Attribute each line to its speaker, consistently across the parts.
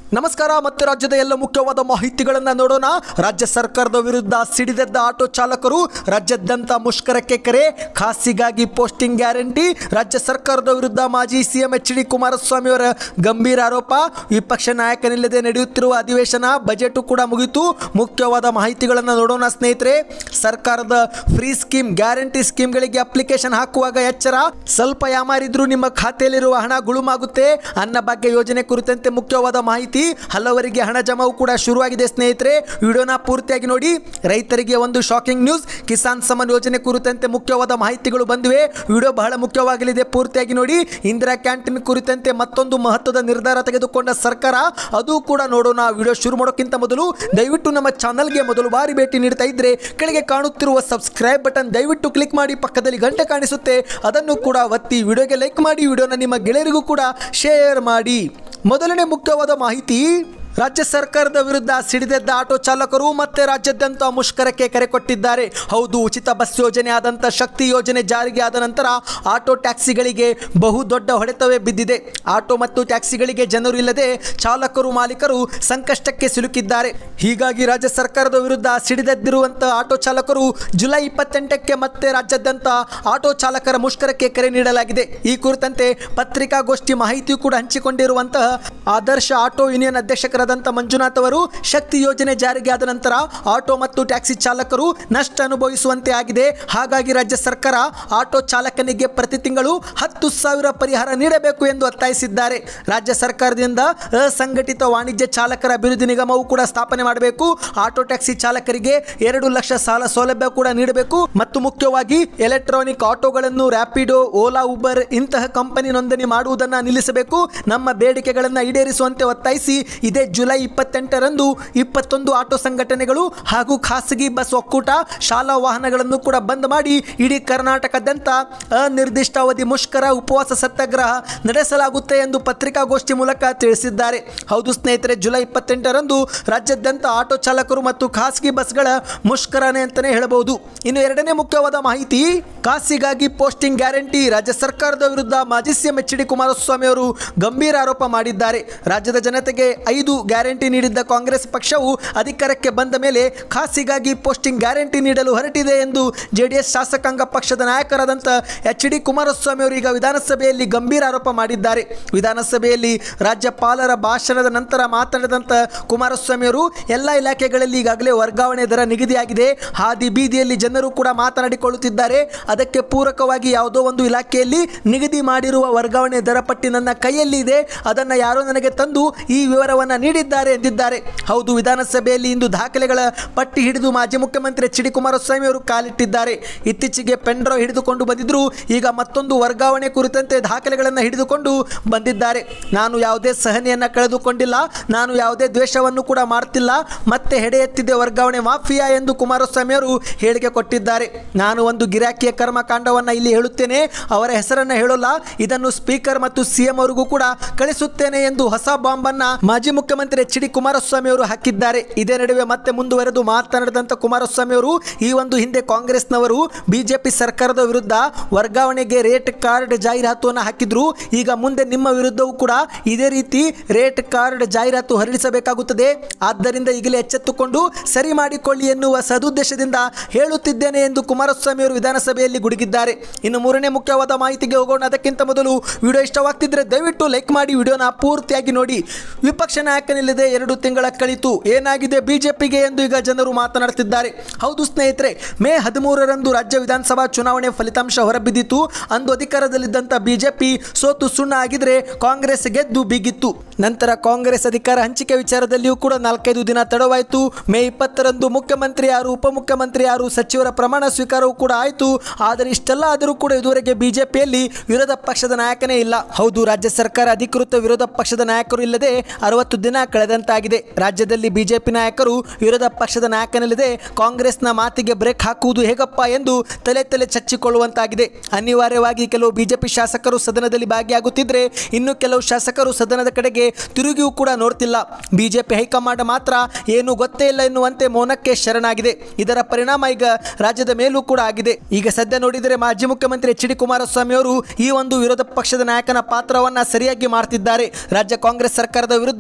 Speaker 1: ನಮಸ್ಕಾರ ಮತ್ತೆ ರಾಜ್ಯದ ಎಲ್ಲ ಮುಖ್ಯವಾದ ಮಾಹಿತಿಗಳನ್ನು ನೋಡೋಣ ರಾಜ್ಯ ಸರ್ಕಾರದ ವಿರುದ್ಧ ಸಿಡಿದೆದ್ದ ಆಟೋ ಚಾಲಕರು ರಾಜ್ಯಾದ್ಯಂತ ಮುಷ್ಕರಕ್ಕೆ ಕರೆ ಖಾಸಿಗಾಗಿ ಪೋಸ್ಟಿಂಗ್ ಗ್ಯಾರಂಟಿ ರಾಜ್ಯ ಸರ್ಕಾರದ ವಿರುದ್ಧ ಮಾಜಿ ಸಿಎಂ ಎಚ್ ಡಿ ಕುಮಾರಸ್ವಾಮಿ ಅವರ ಗಂಭೀರ ಆರೋಪ ವಿಪಕ್ಷ ನಾಯಕನಿಲ್ಲದೆ ನಡೆಯುತ್ತಿರುವ ಅಧಿವೇಶನ ಬಜೆಟ್ ಕೂಡ ಮುಗಿತು ಮುಖ್ಯವಾದ ಮಾಹಿತಿಗಳನ್ನು ನೋಡೋಣ ಸ್ನೇಹಿತರೆ ಸರ್ಕಾರದ ಫ್ರೀ ಸ್ಕೀಮ್ ಗ್ಯಾರಂಟಿ ಸ್ಕೀಮ್ಗಳಿಗೆ ಅಪ್ಲಿಕೇಶನ್ ಹಾಕುವಾಗ ಎಚ್ಚರ ಸ್ವಲ್ಪ ಯಾಮಾರಿದ್ರು ನಿಮ್ಮ ಖಾತೆಯಲ್ಲಿರುವ ಹಣ ಗುಳುಮಾಗುತ್ತೆ ಅನ್ನಭಾಗ್ಯ ಯೋಜನೆ ಕುರಿತಂತೆ ಮುಖ್ಯವಾದ ಮಾಹಿತಿ ಹಲವರಿಗೆ ಹಣ ಜಮಾವು ಕೂಡ ಶುರುವಾಗಿದೆ ಸ್ನೇಹಿತರೆ ವಿಡಿಯೋನ ಪೂರ್ತಿಯಾಗಿ ನೋಡಿ ರೈತರಿಗೆ ಒಂದು ಶಾಕಿಂಗ್ ನ್ಯೂಸ್ ಕಿಸಾನ್ ಸಮ್ಮಾನ್ ಯೋಜನೆ ಕುರಿತಂತೆ ಮುಖ್ಯವಾದ ಮಾಹಿತಿಗಳು ಬಂದಿವೆ ವಿಡಿಯೋ ಬಹಳ ಮುಖ್ಯವಾಗಲಿದೆ ಪೂರ್ತಿಯಾಗಿ ನೋಡಿ ಇಂದಿರಾ ಕ್ಯಾಂಟೀನ್ ಕುರಿತಂತೆ ಮತ್ತೊಂದು ಮಹತ್ವದ ನಿರ್ಧಾರ ತೆಗೆದುಕೊಂಡ ಸರ್ಕಾರ ಅದು ಕೂಡ ನೋಡೋಣ ವಿಡಿಯೋ ಶುರು ಮಾಡೋಕ್ಕಿಂತ ಮೊದಲು ದಯವಿಟ್ಟು ನಮ್ಮ ಚಾನಲ್ಗೆ ಮೊದಲು ಬಾರಿ ಭೇಟಿ ನೀಡ್ತಾ ಇದ್ರೆ ಕೆಳಗೆ ಕಾಣುತ್ತಿರುವ ಸಬ್ಸ್ಕ್ರೈಬ್ ಬಟನ್ ದಯವಿಟ್ಟು ಕ್ಲಿಕ್ ಮಾಡಿ ಪಕ್ಕದಲ್ಲಿ ಗಂಟೆ ಕಾಣಿಸುತ್ತೆ ಅದನ್ನು ಕೂಡ ಒತ್ತಿ ವಿಡಿಯೋಗೆ ಲೈಕ್ ಮಾಡಿ ವಿಡಿಯೋನ ನಿಮ್ಮ ಗೆಳೆಯರಿಗೂ ಕೂಡ ಶೇರ್ ಮಾಡಿ ಮೊದಲನೇ ಮುಖ್ಯವಾದ ಮಾಹಿತಿ ರಾಜ್ಯ ಸರ್ಕಾರದ ವಿರುದ್ಧ ಸಿಡಿದೆದ್ದ ಆಟೋ ಚಾಲಕರು ಮತ್ತೆ ರಾಜ್ಯಾದ್ಯಂತ ಮುಷ್ಕರಕ್ಕೆ ಕರೆ ಕೊಟ್ಟಿದ್ದಾರೆ ಹೌದು ಉಚಿತ ಬಸ್ ಯೋಜನೆ ಆದಂಥ ಶಕ್ತಿ ಯೋಜನೆ ಜಾರಿಗೆ ಆದ ನಂತರ ಆಟೋ ಟ್ಯಾಕ್ಸಿಗಳಿಗೆ ಬಹು ದೊಡ್ಡ ಹೊಡೆತವೇ ಬಿದ್ದಿದೆ ಆಟೋ ಮತ್ತು ಟ್ಯಾಕ್ಸಿಗಳಿಗೆ ಜನರು ಇಲ್ಲದೆ ಚಾಲಕರು ಮಾಲೀಕರು ಸಂಕಷ್ಟಕ್ಕೆ ಸಿಲುಕಿದ್ದಾರೆ ಹೀಗಾಗಿ ರಾಜ್ಯ ಸರ್ಕಾರದ ವಿರುದ್ಧ ಸಿಡಿದೆದ್ದಿರುವಂಥ ಆಟೋ ಚಾಲಕರು ಜುಲೈ ಇಪ್ಪತ್ತೆಂಟಕ್ಕೆ ಮತ್ತೆ ರಾಜ್ಯಾದ್ಯಂತ ಆಟೋ ಚಾಲಕರ ಮುಷ್ಕರಕ್ಕೆ ಕರೆ ನೀಡಲಾಗಿದೆ ಈ ಕುರಿತಂತೆ ಪತ್ರಿಕಾಗೋಷ್ಠಿ ಮಾಹಿತಿಯು ಕೂಡ ಹಂಚಿಕೊಂಡಿರುವಂತಹ ಆದರ್ಶ ಆಟೋ ಯೂನಿಯನ್ ಅಧ್ಯಕ್ಷರಾದಂಥ ಮಂಜುನಾಥ್ ಅವರು ಶಕ್ತಿ ಯೋಜನೆ ಜಾರಿಗೆ ಆದ ನಂತರ ಆಟೋ ಮತ್ತು ಟ್ಯಾಕ್ಸಿ ಚಾಲಕರು ನಷ್ಟ ಅನುಭವಿಸುವಂತೆ ಆಗಿದೆ ಹಾಗಾಗಿ ರಾಜ್ಯ ಸರ್ಕಾರ ಆಟೋ ಚಾಲಕನಿಗೆ ಪ್ರತಿ ತಿಂಗಳು ಹತ್ತು ಸಾವಿರ ಪರಿಹಾರ ನೀಡಬೇಕು ಎಂದು ಒತ್ತಾಯಿಸಿದ್ದಾರೆ ರಾಜ್ಯ ಸರ್ಕಾರದಿಂದ ಅಸಂಘಟಿತ ವಾಣಿಜ್ಯ ಚಾಲಕರ ಅಭಿವೃದ್ಧಿ ನಿಗಮವು ಕೂಡ ಸ್ಥಾಪನೆ ಮಾಡಬೇಕು ಆಟೋ ಟ್ಯಾಕ್ಸಿ ಚಾಲಕರಿಗೆ ಎರಡು ಲಕ್ಷ ಸಾಲ ಸೌಲಭ್ಯ ಕೂಡ ನೀಡಬೇಕು ಮತ್ತು ಮುಖ್ಯವಾಗಿ ಎಲೆಕ್ಟ್ರಾನಿಕ್ ಆಟೋಗಳನ್ನು ರ್ಯಾಪಿಡೋ ಓಲಾ ಉಬರ್ ಇಂತಹ ಕಂಪನಿ ನೋಂದಣಿ ಮಾಡುವುದನ್ನು ನಿಲ್ಲಿಸಬೇಕು ನಮ್ಮ ಬೇಡಿಕೆಗಳನ್ನು ಈಡೇರಿಸುವಂತೆ ಒತ್ತಾಯಿಸಿ ಇದೇ ಜುಲೈ ಇಪ್ಪತ್ತೆಂಟರಂದು ಇಪ್ಪತ್ತೊಂದು ಆಟೋ ಸಂಘಟನೆಗಳು ಹಾಗೂ ಖಾಸಗಿ ಬಸ್ ಒಕ್ಕೂಟ ಶಾಲಾ ವಾಹನಗಳನ್ನು ಕೂಡ ಬಂದ್ ಮಾಡಿ ಇಡೀ ಕರ್ನಾಟಕದಾದ್ಯಂತ ಅನಿರ್ದಿಷ್ಟಾವಧಿ ಮುಷ್ಕರ ಉಪವಾಸ ಸತ್ಯಾಗ್ರಹ ನಡೆಸಲಾಗುತ್ತೆ ಎಂದು ಪತ್ರಿಕಾಗೋಷ್ಠಿ ಮೂಲಕ ತಿಳಿಸಿದ್ದಾರೆ ಹೌದು ಸ್ನೇಹಿತರೆ ಜುಲೈ ಇಪ್ಪತ್ತೆಂಟರಂದು ರಾಜ್ಯಾದ್ಯಂತ ಆಟೋ ಚಾಲಕರು ಮತ್ತು ಖಾಸಗಿ ಬಸ್ಗಳ ಮುಷ್ಕರನೆ ಅಂತಲೇ ಹೇಳಬಹುದು ಇನ್ನು ಎರಡನೇ ಮುಖ್ಯವಾದ ಮಾಹಿತಿ ಖಾಸಿಗಾಗಿ ಪೋಸ್ಟಿಂಗ್ ಗ್ಯಾರಂಟಿ ರಾಜ್ಯ ಸರ್ಕಾರದ ವಿರುದ್ಧ ಮಾಜಿ ಸಿಎಂ ಎಚ್ ಡಿ ಕುಮಾರಸ್ವಾಮಿ ಅವರು ಗಂಭೀರ ಆರೋಪ ಮಾಡಿದ್ದಾರೆ ರಾಜ್ಯದ ಜನತೆಗೆ ಐದು ಗ್ಯಾರಂಟಿ ನೀಡಿದ್ದ ಕಾಂಗ್ರೆಸ್ ಪಕ್ಷವು ಅಧಿಕಾರಕ್ಕೆ ಬಂದ ಮೇಲೆ ಖಾಸಿಗಾಗಿ ಪೋಸ್ಟಿಂಗ್ ಗ್ಯಾರಂಟಿ ನೀಡಲು ಹೊರಟಿದೆ ಎಂದು ಜೆಡಿಎಸ್ ಶಾಸಕಾಂಗ ಪಕ್ಷದ ನಾಯಕರಾದಂಥ ಎಚ್ ಡಿ ಕುಮಾರಸ್ವಾಮಿ ಅವರು ಈಗ ವಿಧಾನಸಭೆಯಲ್ಲಿ ಗಂಭೀರ ಆರೋಪ ಮಾಡಿದ್ದಾರೆ ವಿಧಾನಸಭೆಯಲ್ಲಿ ರಾಜ್ಯಪಾಲರ ಭಾಷಣದ ನಂತರ ಮಾತನಾಡಿದಂಥ ಕುಮಾರಸ್ವಾಮಿ ಅವರು ಎಲ್ಲ ಇಲಾಖೆಗಳಲ್ಲಿ ಈಗಾಗಲೇ ವರ್ಗಾವಣೆ ದರ ನಿಗದಿಯಾಗಿದೆ ಹಾದಿ ಬೀದಿಯಲ್ಲಿ ಜನರು ಕೂಡ ಮಾತನಾಡಿಕೊಳ್ಳುತ್ತಿದ್ದಾರೆ ಅದಕ್ಕೆ ಪೂರಕವಾಗಿ ಯಾವುದೋ ಒಂದು ಇಲಾಖೆಯಲ್ಲಿ ನಿಗದಿ ಮಾಡಿರುವ ವರ್ಗಾವಣೆ ದರ ಪಟ್ಟಿ ನನ್ನ ಕೈಯಲ್ಲಿ ಇದೆ ಅದನ್ನು ಯಾರೋ ನನಗೆ ತಂದು ಈ ವಿವರವನ್ನು ನೀಡಿದ್ದಾರೆ ಎಂದಿದ್ದಾರೆ ಹೌದು ವಿಧಾನಸಭೆಯಲ್ಲಿ ಇಂದು ದಾಖಲೆಗಳ ಪಟ್ಟಿ ಹಿಡಿದು ಮಾಜಿ ಮುಖ್ಯಮಂತ್ರಿ ಎಚ್ ಡಿ ಕುಮಾರಸ್ವಾಮಿ ಅವರು ಕಾಲಿಟ್ಟಿದ್ದಾರೆ ಇತ್ತೀಚೆಗೆ ಪೆಂಡ್ರೋ ಹಿಡಿದುಕೊಂಡು ಬಂದಿದ್ರು ಈಗ ಮತ್ತೊಂದು ವರ್ಗಾವಣೆ ಕುರಿತಂತೆ ದಾಖಲೆಗಳನ್ನು ಹಿಡಿದುಕೊಂಡು ಬಂದಿದ್ದಾರೆ ನಾನು ಯಾವುದೇ ಸಹನೆಯನ್ನು ಕಳೆದುಕೊಂಡಿಲ್ಲ ನಾನು ಯಾವುದೇ ದ್ವೇಷವನ್ನು ಕೂಡ ಮಾಡ್ತಿಲ್ಲ ಮತ್ತೆ ಹೆಡೆ ಎತ್ತಿದೆ ವರ್ಗಾವಣೆ ಮಾಫಿಯಾ ಎಂದು ಕುಮಾರಸ್ವಾಮಿ ಅವರು ಹೇಳಿಕೆ ಕೊಟ್ಟಿದ್ದಾರೆ ನಾನು ಒಂದು ಗಿರಾಕಿಯ ಕರ್ಮಕಾಂಡವನ್ನು ಇಲ್ಲಿ ಹೇಳುತ್ತೇನೆ ಅವರ ಹೆಸರನ್ನು ಹೇಳೋಲ್ಲ ಇದನ್ನು ಸ್ಪೀಕರ್ ಮತ್ತು ಸಿಎಂ ಅವರಿಗೂ ಕೂಡ ಕಳಿಸುತ್ತೇನೆ ಎಂದು ಹೊಸ ಬಾಂಬನ್ನ ಮಾಜಿ ಮುಖ್ಯಮಂತ್ರಿ ಎಚ್ ಡಿ ಕುಮಾರಸ್ವಾಮಿ ಅವರು ಹಾಕಿದ್ದಾರೆ ಇದೇ ನಡುವೆ ಮತ್ತೆ ಮುಂದುವರೆದು ಮಾತನಾಡಿದಂಥ ಕುಮಾರಸ್ವಾಮಿ ಅವರು ಈ ಒಂದು ಹಿಂದೆ ಕಾಂಗ್ರೆಸ್ನವರು ಬಿಜೆಪಿ ಸರ್ಕಾರದ ವಿರುದ್ಧ ವರ್ಗಾವಣೆಗೆ ರೇಟ್ ಕಾರ್ಡ್ ಜಾಹೀರಾತುವನ್ನು ಹಾಕಿದ್ರು ಈಗ ಮುಂದೆ ನಿಮ್ಮ ವಿರುದ್ಧವೂ ಕೂಡ ಇದೇ ರೀತಿ ರೇಟ್ ಕಾರ್ಡ್ ಜಾಹೀರಾತು ಹೊರಡಿಸಬೇಕಾಗುತ್ತದೆ ಆದ್ದರಿಂದ ಈಗಲೇ ಎಚ್ಚೆತ್ತುಕೊಂಡು ಸರಿ ಮಾಡಿಕೊಳ್ಳಿ ಎನ್ನುವ ಸದುದ್ದೇಶದಿಂದ ಹೇಳುತ್ತಿದ್ದೇನೆ ಎಂದು ಕುಮಾರಸ್ವಾಮಿ ಅವರು ವಿಧಾನಸಭೆಯಲ್ಲಿ ಗುಡುಗಿದ್ದಾರೆ ಇನ್ನು ಮೂರನೇ ಮುಖ್ಯವಾದ ಮಾಹಿತಿಗೆ ಹೋಗೋಣ ಅದಕ್ಕಿಂತ ಮೊದಲು ವಿಡಿಯೋ ಇಷ್ಟವಾಗ್ತಿದ್ರೆ ದಯವಿಟ್ಟು ಲೈಕ್ ಮಾಡಿ ವಿಡಿಯೋನ ಪೂರ್ತಿಯಾಗಿ ನೋಡಿ ವಿಪಕ್ಷ ನಾಯಕನಿಲ್ಲದೆ ಎರಡು ತಿಂಗಳ ಕಳಿತು ಏನಾಗಿದೆ ಬಿಜೆಪಿಗೆ ಎಂದು ಈಗ ಜನರು ಮಾತನಾಡುತ್ತಿದ್ದಾರೆ ಹೌದು ಸ್ನೇಹಿತರೆ ಮೇ ಹದಿಮೂರರಂದು ರಾಜ್ಯ ವಿಧಾನಸಭಾ ಚುನಾವಣೆ ಫಲಿತಾಂಶ ಹೊರಬಿದ್ದಿತು ಅಂದು ಅಧಿಕಾರದಲ್ಲಿದ್ದಂಥ ಬಿಜೆಪಿ ಸೋತು ಸುಣ್ಣ ಆಗಿದ್ರೆ ಕಾಂಗ್ರೆಸ್ ಗೆದ್ದು ಬಿಗಿತ್ತು ನಂತರ ಕಾಂಗ್ರೆಸ್ ಅಧಿಕಾರ ಹಂಚಿಕೆ ವಿಚಾರದಲ್ಲಿಯೂ ಕೂಡ ನಾಲ್ಕೈದು ದಿನ ತಡವಾಯಿತು ಮೇ ಇಪ್ಪತ್ತರಂದು ಮುಖ್ಯಮಂತ್ರಿ ಯಾರು ಉಪಮುಖ್ಯಮಂತ್ರಿ ಯಾರು ಸಚಿವರ ಪ್ರಮಾಣ ಸ್ವೀಕಾರವೂ ಕೂಡ ಆಯಿತು ಆದರೆ ಇಷ್ಟೆಲ್ಲ ಆದರೂ ಕೂಡ ಇದುವರೆಗೆ ಬಿಜೆಪಿಯಲ್ಲಿ ವಿರೋಧ ಪಕ್ಷದ ನಾಯಕನೇ ಇಲ್ಲ ಹೌದು ರಾಜ್ಯ ಸರ್ಕಾರ ಅಧಿಕೃತ ವಿರೋಧ ಪಕ್ಷದ ನಾಯಕರು ಇಲ್ಲದೆ ಅರವತ್ತು ದಿನ ಕಳೆದಂತಾಗಿದೆ ರಾಜ್ಯದಲ್ಲಿ ಬಿಜೆಪಿ ನಾಯಕರು ವಿರೋಧ ಪಕ್ಷದ ನಾಯಕನಿಲ್ಲದೆ ಕಾಂಗ್ರೆಸ್ನ ಮಾತಿಗೆ ಬ್ರೇಕ್ ಹಾಕುವುದು ಹೇಗಪ್ಪ ಎಂದು ತಲೆ ತಲೆ ಚಚ್ಚಿಕೊಳ್ಳುವಂತಾಗಿದೆ ಅನಿವಾರ್ಯವಾಗಿ ಕೆಲವು ಬಿಜೆಪಿ ಶಾಸಕರು ಸದನದಲ್ಲಿ ಭಾಗಿಯಾಗುತ್ತಿದ್ದರೆ ಇನ್ನು ಕೆಲವು ಶಾಸಕರು ಸದನದ ಕಡೆಗೆ ತಿರುಗಿಯೂ ಕೂಡ ನೋಡ್ತಿಲ್ಲ ಬಿಜೆಪಿ ಹೈಕಮಾಂಡ್ ಮಾತ್ರ ಏನು ಗೊತ್ತೇ ಇಲ್ಲ ಎನ್ನುವಂತೆ ಮೌನಕ್ಕೆ ಶರಣಾಗಿದೆ ಇದರ ಪರಿಣಾಮ ಈಗ ರಾಜ್ಯದ ಮೇಲೂ ಕೂಡ ಆಗಿದೆ ಈಗ ಸದ್ಯ ನೋಡಿದರೆ ಮಾಜಿ ಮುಖ್ಯಮಂತ್ರಿ ಎಚ್ ಡಿ ಕುಮಾರಸ್ವಾಮಿ ಅವರು ಈ ಒಂದು ವಿರೋಧ ಪಕ್ಷದ ನಾಯಕನ ಪಾತ್ರವನ್ನ ಸರಿಯಾಗಿ ಮಾಡ್ತಿದ್ದಾರೆ ರಾಜ್ಯ ಕಾಂಗ್ರೆಸ್ ಸರ್ಕಾರದ ವಿರುದ್ಧ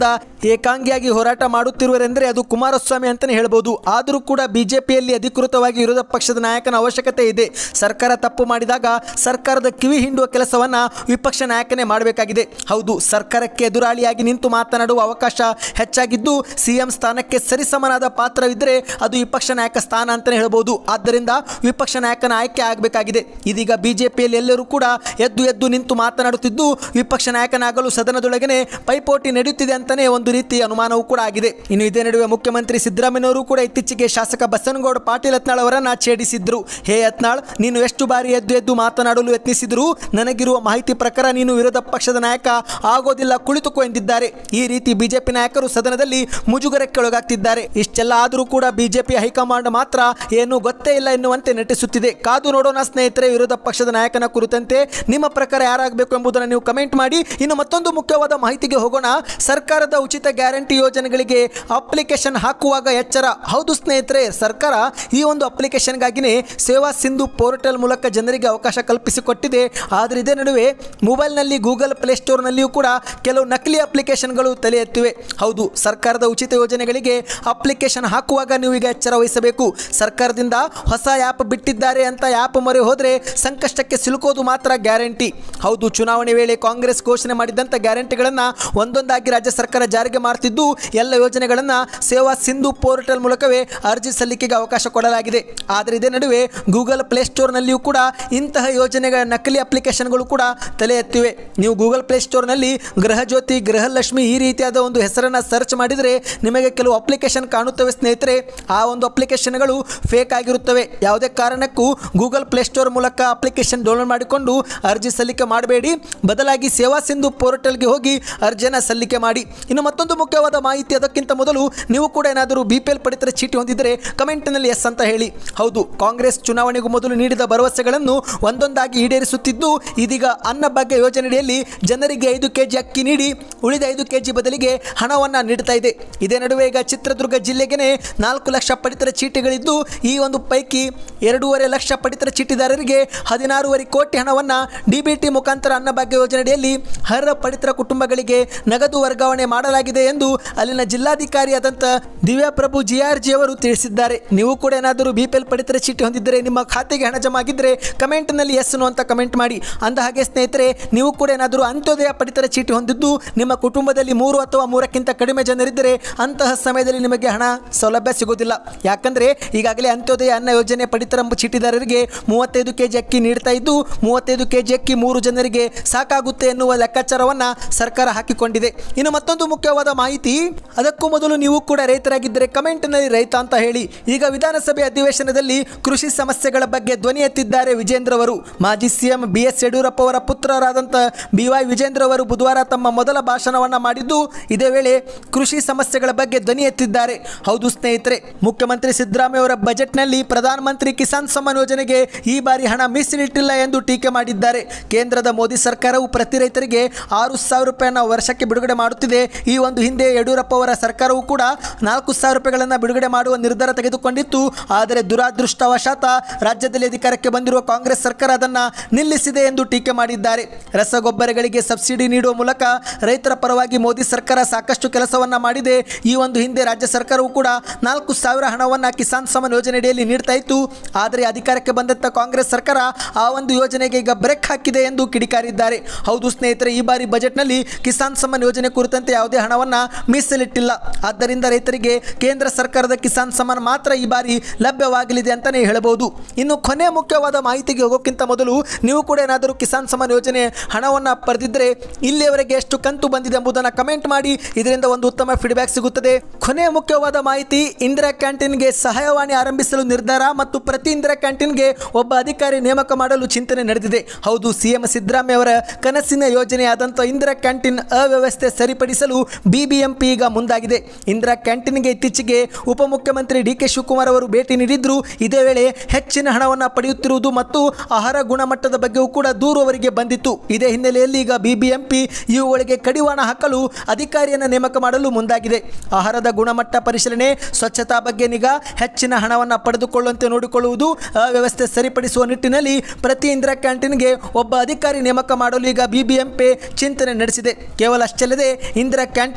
Speaker 1: ಏಕಾಂಗಿಯಾಗಿ ಹೋರಾಟ ಮಾಡುತ್ತಿರುವರೆಂದರೆ ಅದು ಕುಮಾರಸ್ವಾಮಿ ಅಂತಲೇ ಹೇಳ್ಬೋದು ಆದರೂ ಕೂಡ ಬಿಜೆಪಿಯಲ್ಲಿ ಅಧಿಕೃತವಾಗಿ ವಿರೋಧ ಪಕ್ಷದ ನಾಯಕನ ಅವಶ್ಯಕತೆ ಇದೆ ಸರ್ಕಾರ ತಪ್ಪು ಮಾಡಿದಾಗ ಸರ್ಕಾರದ ಕಿವಿ ಹಿಂಡುವ ಕೆಲಸವನ್ನ ವಿಪಕ್ಷ ನಾಯಕನೇ ಮಾಡಬೇಕಾಗಿದೆ ಹೌದು ಸರ್ಕಾರಕ್ಕೆ ಎದುರಾಳಿಯಾಗಿ ನಿಂತು ಮಾತನಾಡುವ ಅವಕಾಶ ಹೆಚ್ಚಾಗಿದ್ದು ಸಿಎಂ ಸ್ಥಾನಕ್ಕೆ ಸರಿಸಮನಾದ ಪಾತ್ರವಿದ್ದರೆ ಅದು ವಿಪಕ್ಷ ನಾಯಕ ಸ್ಥಾನ ಅಂತಲೇ ಹೇಳ್ಬೋದು ಆದ್ದರಿಂದ ವಿಪಕ್ಷ ನಾಯಕನ ಆಯ್ಕೆ ಆಗಬೇಕಾಗಿದೆ ಇದೀಗ ಬಿಜೆಪಿಯಲ್ಲಿ ಎಲ್ಲರೂ ಕೂಡ ಎದ್ದು ಎದ್ದು ನಿಂತು ಮಾತನಾಡುತ್ತಿದ್ದು ವಿಪಕ್ಷ ನಾಯಕನಾಗಲು ಸದನದೊಳಗನೆ ಪೈಪೋಟಿ ನಡೆಯುತ್ತಿದೆ ಅಂತಲೇ ಒಂದು ರೀತಿ ಅನುಮಾನವೂ ಕೂಡ ಆಗಿದೆ ಇನ್ನು ಇದೇ ನಡುವೆ ಮುಖ್ಯಮಂತ್ರಿ ಸಿದ್ದರಾಮಯ್ಯನವರು ಕೂಡ ಇತ್ತೀಚೆಗೆ ಶಾಸಕ ಬಸನಗೌಡ ಪಾಟೀಲ್ ಯತ್ನಾಳ್ ಅವರನ್ನ ಛೇಡಿಸಿದ್ರು ಹೇ ಯತ್ನಾಳ್ ನೀನು ಎಷ್ಟು ಬಾರಿ ಎದ್ದು ಎದ್ದು ಮಾತನಾಡಲು ಯತ್ನಿಸಿದ್ರು ನನಗಿರುವ ಮಾಹಿತಿ ಪ್ರಕಾರ ನೀನು ವಿರೋಧ ಪಕ್ಷದ ನಾಯಕ ಆಗೋದಿಲ್ಲ ಕುಳಿತುಕೋ ಎಂದಿದ್ದಾರೆ ಈ ರೀತಿ ಬಿಜೆಪಿ ನಾಯಕರು ಸದನದಲ್ಲಿ ಮುಜುಗರಕ್ಕೆ ಒಳಗಾಗ್ತಿದ್ದಾರೆ ಇಷ್ಟೆಲ್ಲ ಆದರೂ ಕೂಡ ಬಿಜೆಪಿ ಹೈಕಮಾಂಡ್ ಮಾತ್ರ ಏನು ಗೊತ್ತೇ ಇಲ್ಲ ಎನ್ನುವಂತೆ ನಟಿಸುತ್ತಿದೆ ಕಾದು ನೋಡೋಣ ಸ್ನೇಹಿತರೆ ವಿರೋಧ ಪಕ್ಷದ ನಾಯಕನ ಕುರಿತಂತೆ ನಿಮ್ಮ ಪ್ರಕಾರ ಯಾರಾಗಬೇಕು ಎಂಬುದನ್ನು ನೀವು ಕಮೆಂಟ್ ಮಾಡಿ ಇನ್ನು ಮತ್ತೊಂದು ಮುಖ್ಯವಾದ ಮಾಹಿತಿಗೆ ಹೋಗೋಣ ಸರ್ಕಾರದ ಉಚಿತ ಗ್ಯಾರಂಟಿ ಯೋಜನೆಗಳಿಗೆ ಅಪ್ಲಿಕೇಶನ್ ಹಾಕುವಾಗ ಎಚ್ಚರ ಹೌದು ಸ್ನೇಹಿತರೆ ಸರ್ಕಾರ ಈ ಒಂದು ಅಪ್ಲಿಕೇಶನ್ಗಾಗಿನೇ ಸೇವಾ ಸಿಂಧು ಪೋರ್ಟಲ್ ಮೂಲಕ ಜನರಿಗೆ ಅವಕಾಶ ಕಲ್ಪಿಸಿಕೊಟ್ಟಿದೆ ಆದರೆ ಇದೇ ನಡುವೆ ಮೊಬೈಲ್ನಲ್ಲಿ ಗೂಗಲ್ ಪ್ಲೇಸ್ಟೋರ್ನಲ್ಲಿಯೂ ಕೂಡ ಕೆಲವು ನಕಲಿ ಅಪ್ಲಿಕೇಶನ್ಗಳು ತಲೆ ಎತ್ತಿವೆ ಹೌದು ಸರ್ಕಾರದ ಉಚಿತ ಯೋಜನೆಗಳಿಗೆ ಅಪ್ಲಿಕೇಶನ್ ಹಾಕುವಾಗ ನೀವು ಈಗ ಎಚ್ಚರ ವಹಿಸಬೇಕು ಸರ್ಕಾರದಿಂದ ಹೊಸ ಆ್ಯಪ್ ಬಿಟ್ಟಿದ್ದಾರೆ ಅಂತ ಆ್ಯಪ್ ಮೊರೆ ಹೋದರೆ ಸಂಕಷ್ಟಕ್ಕೆ ಸಿಲುಕೋದು ಮಾತ್ರ ಗ್ಯಾರಂಟಿ ಹೌದು ಚುನಾವಣೆ ವೇಳೆ ಕಾಂಗ್ರೆಸ್ ಘೋಷಣೆ ಮಾಡಿದಂಥ ಗ್ಯಾರಂಟಿಗಳನ್ನು ಒಂದೊಂದಾಗಿ ರಾಜ್ಯ ಸರ್ಕಾರ ಜಾರಿಗೆ ಮಾಡ್ತಿದ್ದು ಎಲ್ಲ ಯೋಜನೆಗಳನ್ನು ಸೇವಾ ಸಿಂಧು ಪೋರ್ಟಲ್ ಮೂಲಕವೇ ಅರ್ಜಿ ಸಲ್ಲಿಕೆಗೆ ಅವಕಾಶ ಕೊಡಲಾಗಿದೆ ಆದರೆ ಇದೇ ನಡುವೆ ಗೂಗಲ್ ಪ್ಲೇಸ್ಟೋರ್ನಲ್ಲಿಯೂ ಕೂಡ ಇಂತಹ ಯೋಜನೆಗಳ ನಕಲಿ ಅಪ್ಲಿಕೇಶನ್ಗಳು ಕೂಡ ತಲೆ ಎತ್ತಿವೆ ನೀವು ಗೂಗಲ್ ಪ್ಲೇಸ್ಟೋರ್ನಲ್ಲಿ ಗೃಹಜ್ಯೋತಿ ಗೃಹಲಕ್ಷ್ಮಿ ಈ ರೀತಿಯಾದ ಒಂದು ಹೆಸರನ್ನು ಸರ್ಚ್ ಮಾಡಿದರೆ ನಿಮಗೆ ಕೆಲವು ಅಪ್ಲಿಕೇಶನ್ ಕಾಣುತ್ತವೆ ಸ್ನೇಹಿತರೆ ಆ ಒಂದು ಅಪ್ಲಿಕೇಶನ್ಗಳು ಫೇಕ್ ಆಗಿರುತ್ತವೆ ಯಾವುದೇ ಕಾರಣಕ್ಕೂ ಗೂಗಲ್ ಪ್ಲೇಸ್ಟೋರ್ ಮೂಲಕ ಅಪ್ಲಿಕೇಶನ್ ಡೌನ್ಲೋಡ್ ಮಾಡಿಕೊಂಡು ಅರ್ಜಿ ಸಲ್ಲಿಕೆ ಮಾಡಬೇಡಿ ಬದಲಾಗಿ ಸೇವಾ ಸಿಂಧು ಪೋರ್ಟಲ್ಗೆ ಹೋಗಿ ಅರ್ಜಿಯನ್ನು ಸಲ್ಲಿಕೆ ಮಾಡಿ ಇನ್ನು ಮತ್ತೊಂದು ಮುಖ್ಯವಾದ ಮಾಹಿತಿ ಅದಕ್ಕಿಂತ ಮೊದಲು ನೀವು ಕೂಡ ಏನಾದರೂ ಬಿ ಪಿ ಎಲ್ ಪಡಿತರ ಚೀಟಿ ಹೊಂದಿದ್ದರೆ ಕಮೆಂಟ್ನಲ್ಲಿ ಎಸ್ ಅಂತ ಹೇಳಿ ಹೌದು ಕಾಂಗ್ರೆಸ್ ಚುನಾವಣೆಗೂ ಮೊದಲು ನೀಡಿದ ಭರವಸೆಗಳನ್ನು ಒಂದೊಂದಾಗಿ ಈಡೇರಿಸುತ್ತಿದ್ದು ಇದೀಗ ಅನ್ನಭಾಗ್ಯ ಯೋಜನೆಯಡಿಯಲ್ಲಿ ಜನರಿಗೆ ಐದು ಕೆಜಿ ಅಕ್ಕಿ ನೀಡಿ ಉಳಿದ ಐದು ಕೆಜಿ ಬದಲಿಗೆ ಹಣವನ್ನು ನೀಡ್ತಾ ಇದೆ ಇದೇ ನಡುವೆ ಈಗ ಚಿತ್ರದುರ್ಗ ಜಿಲ್ಲೆಗೆ ನಾಲ್ಕು ಲಕ್ಷ ಪಡಿತರ ಚೀಟಿಗಳಿದ್ದು ಈ ಒಂದು ಪೈಕಿ ಎರಡೂವರೆ ಲಕ್ಷ ಪಡಿತರ ಚೀಟಿದಾರರಿಗೆ ಹದಿನಾರೂವರೆ ಕೋಟಿ ಹಣವನ್ನು ಡಿಬಿಟಿ ಮುಖಾಂತರ ಅನ್ನಭಾಗ್ಯ ಯೋಜನೆಯಡಿಯಲ್ಲಿ ಅರ್ಹ ಪಡಿತರ ಕುಟುಂಬಗಳಿಗೆ ನಗದು ವರ್ಗಾವಣೆ ಮಾಡಲಾಗಿದೆ ಎಂದು ಅಲ್ಲಿನ ಜಿಲ್ಲಾಧಿಕಾರಿಯಾದಂಥ ದಿವ್ಯಾಪ್ರಭು ಜಿ ಆರ್ ಜಿ ಅವರು ತಿಳಿಸಿದ್ದಾರೆ ನೀವು ಕೂಡ ಏನಾದರೂ ಬಿ ಪಿ ಎಲ್ ಪಡಿತರ ಚೀಟಿ ಹೊಂದಿದ್ದರೆ ನಿಮ್ಮ ಖಾತೆಗೆ ಹಣ ಜಮಾ ಆಗಿದ್ದರೆ ಕಮೆಂಟ್ನಲ್ಲಿ ಎಸ್ ಅಂತ ಕಮೆಂಟ್ ಮಾಡಿ ಅಂದ ಹಾಗೆ ಸ್ನೇಹಿತರೆ ನೀವು ಕೂಡ ಏನಾದರೂ ಅಂತ್ಯೋದಯ ಪಡಿತರ ಚೀಟಿ ಹೊಂದಿದ್ದು ನಿಮ್ಮ ಕುಟುಂಬದಲ್ಲಿ ಮೂರು ಅಥವಾ ಮೂರಕ್ಕಿಂತ ಕಡಿಮೆ ಜನರಿದ್ದರೆ ಅಂತಹ ಸಮಯದಲ್ಲಿ ನಿಮಗೆ ಹಣ ಸೌಲಭ್ಯ ಸಿಗೋದಿಲ್ಲ ಯಾಕಂದರೆ ಈಗಾಗಲೇ ಅಂತ್ಯೋದಯ ಅನ್ನ ಯೋಜನೆ ಪಡಿತರ ಚೀಟಿದಾರರಿಗೆ ಮೂವತ್ತೈದು ಕೆ ಜಿ ಅಕ್ಕಿ ನೀಡ್ತಾ ಇದ್ದು ಮೂವತ್ತೈದು ಕೆ ಜಿ ಅಕ್ಕಿ ಮೂರು ಜನರಿಗೆ ಸಾಕಾಗುತ್ತೆ ಎನ್ನುವ ಲೆಕ್ಕಾಚಾರವನ್ನು ಸರ್ಕಾರ ಹಾಕಿಕೊಂಡಿದೆ ಇನ್ನು ಮತ್ತೊಂದು ಮುಖ್ಯವಾದ ಮಾಹಿತಿ ಅದಕ್ಕೂ ಮೊದಲು ನೀವು ಕೂಡ ರೈತರಾಗಿದ್ದರೆ ಕಮೆಂಟ್ನಲ್ಲಿ ರೈತ ಅಂತ ಹೇಳಿ ಈಗ ವಿಧಾನಸಭೆ ಅಧಿವೇಶನದಲ್ಲಿ ಕೃಷಿ ಸಮಸ್ಯೆಗಳ ಬಗ್ಗೆ ಧ್ವನಿ ಎತ್ತಿದ್ದಾರೆ ವಿಜೇಂದ್ರ ಅವರು ಮಾಜಿ ಸಿಎಂ ಬಿ ಎಸ್ ಯಡಿಯೂರಪ್ಪ ಅವರ ಪುತ್ರರಾದಂಥ ಬಿ ವೈ ವಿಜೇಂದ್ರ ಅವರು ಬುಧವಾರ ತಮ್ಮ ಮೊದಲ ಭಾಷಣವನ್ನು ಮಾಡಿದ್ದು ಇದೇ ವೇಳೆ ಕೃಷಿ ಸಮಸ್ಯೆಗಳ ಬಗ್ಗೆ ಧ್ವನಿ ಎತ್ತಿದ್ದಾರೆ ಹೌದು ಸ್ನೇಹಿತರೆ ಮುಖ್ಯಮಂತ್ರಿ ಸಿದ್ದರಾಮಯ್ಯ ಅವರ ಬಜೆಟ್ನಲ್ಲಿ ಪ್ರಧಾನಮಂತ್ರಿ ಕಿಸಾನ್ ಸಮ್ಮಾನ್ ಯೋಜನೆಗೆ ಈ ಬಾರಿ ಹಣ ಮೀಸಲಿಟ್ಟಿಲ್ಲ ಎಂದು ಟೀಕೆ ಮಾಡಿದ್ದಾರೆ ಕೇಂದ್ರದ ಮೋದಿ ಸರ್ಕಾರವು ಪ್ರತಿ ರೈತರಿಗೆ ಆರು ಸಾವಿರ ರೂಪಾಯಿನ ವರ್ಷಕ್ಕೆ ಬಿಡುಗಡೆ ಮಾಡುತ್ತಿದೆ ಈ ಒಂದು ಹಿಂದೆ ಯಡಿಯೂರಪ್ಪ ಅವರ ಸರ್ಕಾರವು ಕೂಡ ನಾಲ್ಕು ಸಾವಿರ ರೂಪಾಯಿಗಳನ್ನು ಬಿಡುಗಡೆ ಮಾಡುವ ನಿರ್ಧಾರ ತೆಗೆದುಕೊಂಡಿತ್ತು ಆದರೆ ದುರಾದೃಷ್ಟವಶಾತ ರಾಜ್ಯದಲ್ಲಿ ಅಧಿಕಾರಕ್ಕೆ ಬಂದಿರುವ ಕಾಂಗ್ರೆಸ್ ಸರ್ಕಾರ ಅದನ್ನು ನಿಲ್ಲಿಸಿದೆ ಎಂದು ಟೀಕೆ ಮಾಡಿದ್ದಾರೆ ರಸಗೊಬ್ಬರಗಳಿಗೆ ಸಬ್ಸಿಡಿ ನೀಡುವ ಮೂಲಕ ರೈತರ ಪರವಾಗಿ ಮೋದಿ ಸರ್ಕಾರ ಸಾಕಷ್ಟು ಕೆಲಸವನ್ನ ಮಾಡಿದೆ ಈ ಒಂದು ಹಿಂದೆ ರಾಜ್ಯ ಸರ್ಕಾರವು ಕೂಡ ನಾಲ್ಕು ಸಾವಿರ ಹಣವನ್ನು ಕಿಸಾನ್ ಸಮ್ಮಾನ್ ಯೋಜನೆಯಡಿಯಲ್ಲಿ ನೀಡ್ತಾ ಇತ್ತು ಆದರೆ ಅಧಿಕಾರಕ್ಕೆ ಬಂದಂಥ ಕಾಂಗ್ರೆಸ್ ಸರ್ಕಾರ ಆ ಒಂದು ಯೋಜನೆಗೆ ಈಗ ಬ್ರೇಕ್ ಹಾಕಿದೆ ಎಂದು ಕಿಡಿಕಾರಿದ್ದಾರೆ ಹೌದು ಸ್ನೇಹಿತರೆ ಈ ಬಾರಿ ಬಜೆಟ್ನಲ್ಲಿ ಕಿಸಾನ್ ಸಮ್ಮಾನ್ ಯೋಜನೆ ಕುರಿತಂತೆ ಯಾವುದೇ ಹಣವನ್ನು ಮೀಸಲಿಟ್ಟಿಲ್ಲ ಆದ್ದರಿಂದ ರೈತರಿಗೆ ಕೇಂದ್ರ ಸರ್ಕಾರದ ಕಿಸಾನ್ ಸಮ್ಮಾನ್ ಮಾತ್ರ ಈ ಬಾರಿ ಲಭ್ಯವಾಗಲಿದೆ ಅಂತಲೇ ಹೇಳಬಹುದು ಇನ್ನು ಕೊನೆ ಮುಖ್ಯವಾದ ಮಾಹಿತಿಗೆ ಹೋಗೋಕ್ಕಿಂತ ಮೊದಲು ನೀವು ಕೂಡ ಏನಾದರೂ ಕಿಸಾನ್ ಸಮ್ಮಾನ್ ಯೋಜನೆ ಹಣವನ್ನು ಪಡೆದಿದ್ದರೆ ಇಲ್ಲಿಯವರೆಗೆ ಎಷ್ಟು ಕಂತು ಬಂದಿದೆ ಎಂಬುದನ್ನು ಕಮೆಂಟ್ ಮಾಡಿ ಇದರಿಂದ ಒಂದು ಉತ್ತಮ ಫೀಡ್ಬ್ಯಾಕ್ ಸಿಗುತ್ತದೆ ಕೊನೆಯ ಮುಖ್ಯವಾದ ಮಾಹಿತಿ ಇಂದಿರಾ ಕ್ಯಾಂಟೀನ್ಗೆ ಸಹಾಯವಾಣಿ ಆರಂಭಿಸಲು ನಿರ್ಧಾರ ಮತ್ತು ಪ್ರತಿ ಇಂದಿರಾ ಕ್ಯಾಂಟೀನ್ಗೆ ಒಬ್ಬ ಅಧಿಕಾರಿ ನೇಮಕ ಮಾಡಲು ಚಿಂತನೆ ನಡೆದಿದೆ ಹೌದು ಸಿಎಂ ಸಿದ್ದರಾಮಯ್ಯ ಅವರ ಕನಸಿನ ಯೋಜನೆಯಾದಂಥ ಇಂದಿರಾ ಕ್ಯಾಂಟೀನ್ ಅವ್ಯವಸ್ಥೆ ಸರಿಪಡಿಸಲು ಬಿಬಿಎಂಪಿ ಈಗ ಮುಂದಾಗಿದೆ ಇಂದಿರಾ ಕ್ಯಾಂಟೀನ್ಗೆ ಇತ್ತೀಚೆಗೆ ಉಪಮುಖ್ಯಮಂತ್ರಿ ಡಿ ಕೆ ಶಿವಕುಮಾರ್ ಅವರು ಭೇಟಿ ನೀಡಿದ್ರು ಇದೇ ವೇಳೆ ಹೆಚ್ಚಿನ ಹಣವನ್ನು ಪಡೆಯುತ್ತಿರುವುದು ಮತ್ತು ಆಹಾರ ಗುಣಮಟ್ಟದ ಬಗ್ಗೆಯೂ ಕೂಡ ದೂರು ಅವರಿಗೆ ಬಂದಿತ್ತು ಇದೇ ಹಿನ್ನೆಲೆಯಲ್ಲಿ ಈಗ ಬಿಬಿಎಂಪಿ ಇವುಗಳಿಗೆ ಕಡಿವಾಣ ಹಾಕಲು ಅಧಿಕಾರಿಯನ್ನು ನೇಮಕ ಮಾಡಲು ಮುಂದಾಗಿದೆ ಆಹಾರದ ಗುಣಮಟ್ಟ ಪರಿಶೀಲನೆ ಸ್ವಚ್ಛತಾ ಬಗ್ಗೆ ನಿಗಾ ಹೆಚ್ಚಿನ ಹಣವನ್ನು ಪಡೆದುಕೊಳ್ಳುವಂತೆ ನೋಡಿಕೊಳ್ಳುವುದು ಅವ್ಯವಸ್ಥೆ ಸರಿಪಡಿಸುವ ನಿಟ್ಟಿನಲ್ಲಿ ಪ್ರತಿ ಇಂದಿರಾ ಕ್ಯಾಂಟೀನ್ಗೆ ಒಬ್ಬ ಅಧಿಕಾರಿ ನೇಮಕ ಮಾಡಲು ಈಗ ಬಿಬಿಎಂಪಿ ಚಿಂತನೆ ನಡೆಸಿದೆ ಕೇವಲ ಅಷ್ಟಲ್ಲದೆ ಇಂದಿರಾ ಕ್ಯಾಂಟೀನ್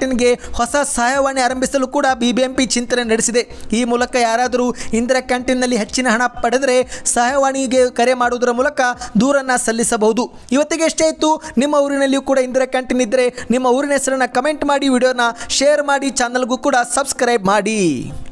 Speaker 1: ಕ್ಯಾಂಟೀನ್ಗೆ ಹೊಸ ಸಹಾಯವಾಣಿ ಆರಂಭಿಸಲು ಕೂಡ ಬಿಬಿಎಂಪಿ ಚಿಂತನೆ ನಡೆಸಿದೆ ಈ ಮೂಲಕ ಯಾರಾದರೂ ಇಂದಿರಾ ಕ್ಯಾಂಟೀನ್ನಲ್ಲಿ ಹೆಚ್ಚಿನ ಹಣ ಪಡೆದರೆ ಸಹಾಯವಾಣಿಗೆ ಕರೆ ಮಾಡುವುದರ ಮೂಲಕ ದೂರನ್ನು ಸಲ್ಲಿಸಬಹುದು ಇವತ್ತಿಗೆ ಎಷ್ಟೇ ಇತ್ತು ನಿಮ್ಮ ಊರಿನಲ್ಲಿಯೂ ಕೂಡ ಇಂದಿರಾ ಕ್ಯಾಂಟೀನ್ ಇದ್ದರೆ ನಿಮ್ಮ ಊರಿನ ಹೆಸರನ್ನು ಕಮೆಂಟ್ ಮಾಡಿ ವಿಡಿಯೋನ ಶೇರ್ ಮಾಡಿ ಚಾನಲ್ಗೂ ಕೂಡ ಸಬ್ಸ್ಕ್ರೈಬ್ ಮಾಡಿ